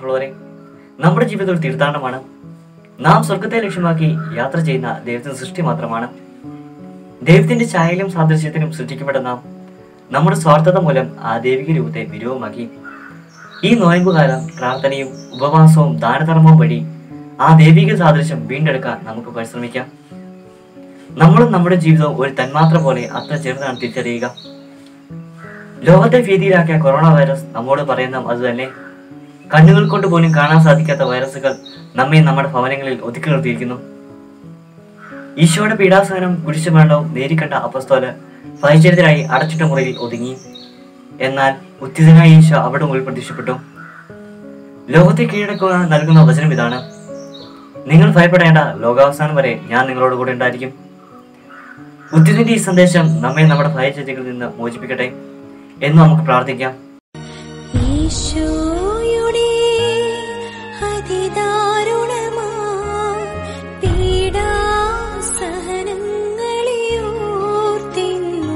പ്രിയപ്പെട്ടവരെ നമ്മുടെ ജീവിതം ഒരു തീർത്ഥാടനമാണ് നാം സ്വർഗത്തെ ലക്ഷ്യമാക്കി യാത്ര ചെയ്യുന്ന ദൈവത്തിന്റെ സൃഷ്ടി മാത്രമാണ് ദൈവത്തിന്റെ ഛായയിലും സാദൃശ്യത്തിനും സൃഷ്ടിക്കപ്പെട്ട നാം നമ്മുടെ സ്വാർത്ഥത മൂലം ആ ദൈവിക രൂപത്തെ വിരൂപമാക്കി ഈ നോയമ്പുകാലം പ്രാർത്ഥനയും ഉപവാസവും ദാനധർമ്മവും വഴി ആ ദൈവിക സാദൃശ്യം വീണ്ടെടുക്കാൻ നമുക്ക് പരിശ്രമിക്കാം നമ്മളും നമ്മുടെ ജീവിതവും ഒരു തന്മാത്ര പോലെ അത്ര ചെറുതാണ് തിരിച്ചറിയുക ലോകത്തെ ഭീതിയിലാക്കിയ കൊറോണ വൈറസ് നമ്മോട് പറയുന്ന അതുതന്നെ കണ്ണുകൾ കൊണ്ട് പോലും കാണാൻ സാധിക്കാത്ത വൈറസുകൾ നമ്മെ നമ്മുടെ ഭവനങ്ങളിൽ ഒതുക്കി നിർത്തിയിരിക്കുന്നു ഈശോയുടെ പീഡാസഹനം കുരിശുമരണവും നേരിക്കണ്ട അപ്പസ്തോല് പരിചരിതരായി അടച്ചിട്ട മുറിയിൽ ഒതുങ്ങി എന്നാൽ ഉത്തിതനായ ഈശോ അവിടെ മുകളിൽ പ്രത്യക്ഷപ്പെട്ടു ലോകത്തെ കീഴടക്കുക നൽകുന്ന വചനം ഇതാണ് നിങ്ങൾ ഭയപ്പെടേണ്ട ലോകാവസാനം വരെ ഞാൻ നിങ്ങളോട് കൂടെ ഉണ്ടായിരിക്കും ഉത്തിതിന്റെ ഈ സന്ദേശം നമ്മെ നമ്മുടെ ഭയചര്യകളിൽ നിന്ന് മോചിപ്പിക്കട്ടെ എന്ന് നമുക്ക് പ്രാർത്ഥിക്കാം ഈശോയുടെ അതിദാരുണമാ പീഡാസഹനങ്ങളെ ഓർത്തിന്നും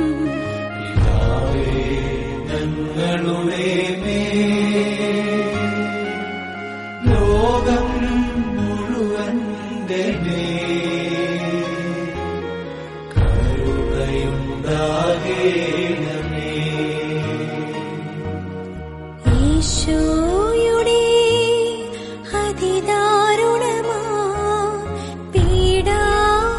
ഞങ്ങളുടെ ലോകം മുഴുവന്റെ കരുണയുണ്ടാകേണമേ ഈശോയുടെ അതിദാരുണമാ പീഡാസഹനങ്ങളെ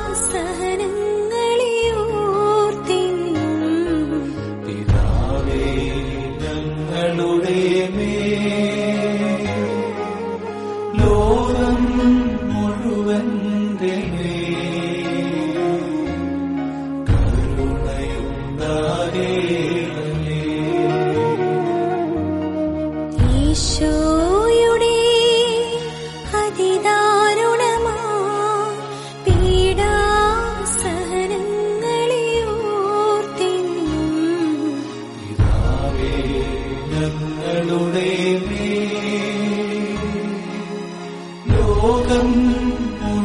ഓർത്തിന്നും പിതാവേ ഞങ്ങളുടെ ലോകം മുഴുവന്റെ കരുണയുണ്ടാകേണമേ ഈശോയുടെ അതിദാരുണമാ പീഡാസഹനങ്ങളെ ഓർത്തിന്നും പിതാവേ ഞങ്ങളുടെ ലോകം മുഴുവന്റെ